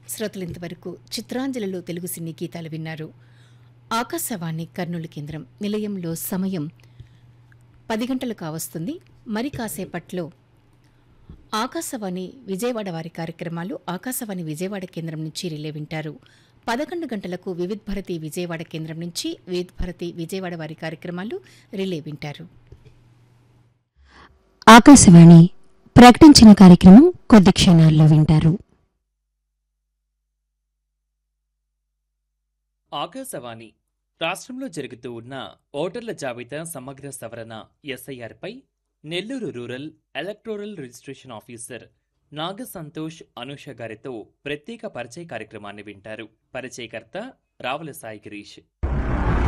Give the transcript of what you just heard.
శ్రోతలింతవరకు చిత్రాంజలిలో తెలుగు సినీ గీతాలు విన్నారు ఆకాశవాణి కర్నూలు కేంద్రం నిలయంలో సమయం పది గంటలు కావస్తుంది మరి కాసేపట్లో ఆకాశవాణి విజయవాడ వారి కార్యక్రమాలు ఆకాశవాణి విజయవాడ కేంద్రం నుంచి రిలే వింటారు పదకొండు గంటలకు వివిధ్ భారతి విజయవాడ కేంద్రం నుంచి వివిధ్ భారతి విజయవాడ వారి కార్యక్రమాలు రిలే వింటారు ఆకాశవాణి ప్రకటించిన కార్యక్రమం కొద్ది క్షణాల్లో వింటారు ఆకాశవాణి రాష్ట్రంలో జరుగుతూ ఉన్న ఓటర్ల జాబితా సమగ్ర సవరణ ఎస్ఐఆర్పై Nellore rural electoral registration officer Naga Santosh Anusha గారితో ప్రత్యేక పరిచయ కార్యక్రమాన్ని వింటారు పరిచయకర్త రావుల సాయి గిరీష్